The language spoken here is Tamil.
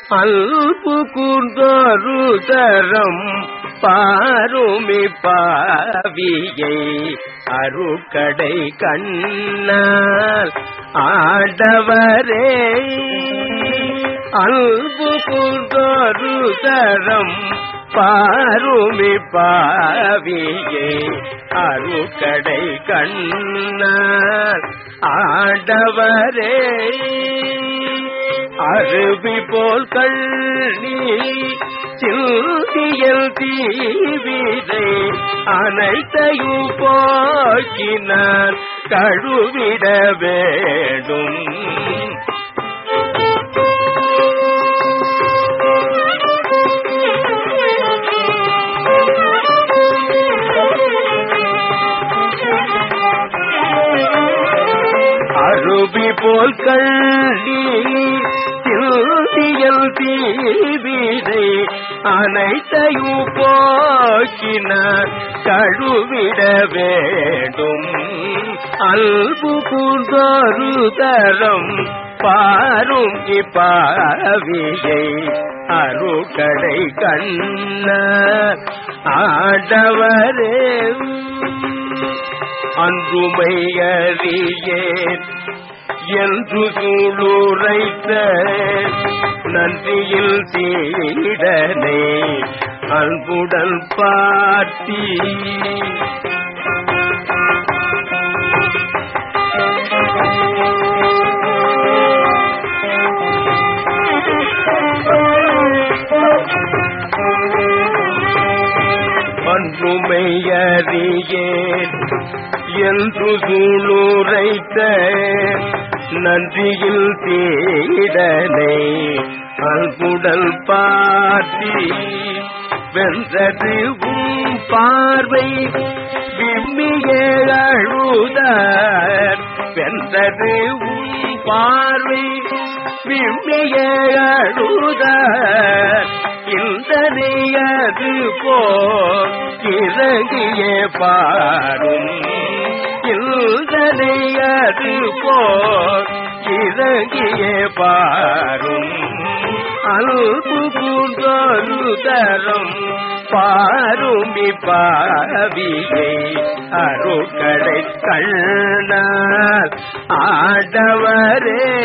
அல்பு கூர்ந்தொரு தரம் பாருமி பாவியை அருக்கடை கண்ணால் ஆடவரே அல்பு கூர்ந்தொரு தரம் பாருமி பாவியை அருக்கடை கண்ணால் ஆடவரே அருவி போல் கண்ணி சிந்தியல் தீவிரை அனைத்தையும் போக்கினான் கழுவிட வேண்டும் அருவி போல் கள்ளி சிந்தியல் தீவிரை அனைத்தையும் போக்கினார் கழுவிட வேண்டும் அல்பு கூர்ந்தொரு தரம் பாரும் இப்பாவியை அருகடை கண்ண ஆடவரே அன்றுமையறியேன் என்று சூளுரைத்த நன்றியில் தீடனே அன்புடன் பார்த்தி அன்றுமையறியேன் என்று சூளுரைத்த நன்றியில் தேடனே அன்புடல் பார்த்தி வென்றது உம் பார்வை விம்மிய அழுதார் வென்றது உம் பார்வை விம்மிய அழுதார் இந்த நீயது போல் இறங்கிய பாரும் இல்தனையது போர் இறங்கிய பாரும் அல்பு பூந்தொரு தரம் பாருமி பாவியை அருக்கடை கண்ணால் ஆடவரே